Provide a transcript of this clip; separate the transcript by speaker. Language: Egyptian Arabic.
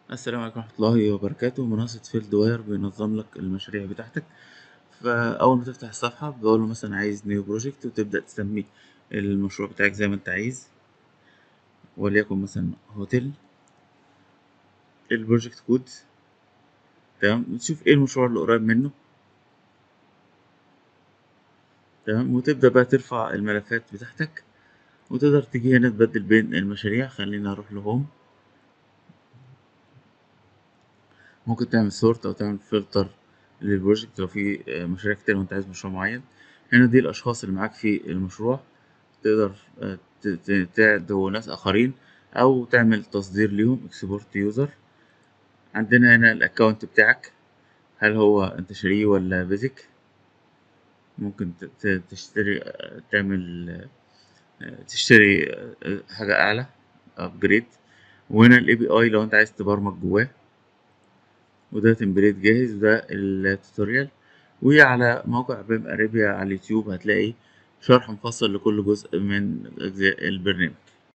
Speaker 1: السلام عليكم ورحمة الله وبركاته منصة فيلد واير بينظم لك المشاريع بتاعتك فأول ما تفتح الصفحة بقول له مثلا عايز نيو بروجكت وتبدأ تسمي المشروع بتاعك زي ما انت عايز وليكن مثلا هوتيل البروجكت كود تمام تشوف ايه المشروع اللي قريب منه تمام وتبدأ بقى ترفع الملفات بتاعتك وتقدر تيجي هنا تبدل بين المشاريع خلينا نروح لهوم ممكن تعمل سورت او تعمل فلتر للبروجكت لو في مشاريع كتير وانت عايز مشروع معين هنا دي الاشخاص اللي معاك في المشروع تقدر تدعو ناس اخرين او تعمل تصدير ليهم اكسبورت يوزر عندنا هنا الاكونت بتاعك هل هو انت شاريه ولا بيزك ممكن تشتري تعمل تشتري حاجة أعلى أبجريد وهنا ال API لو أنت عايز تبرمج جواه وده تمبليت جاهز وده التوتوريال وعلى موقع بيم اريبيا على اليوتيوب هتلاقي شرح مفصل لكل جزء من أجزاء البرنامج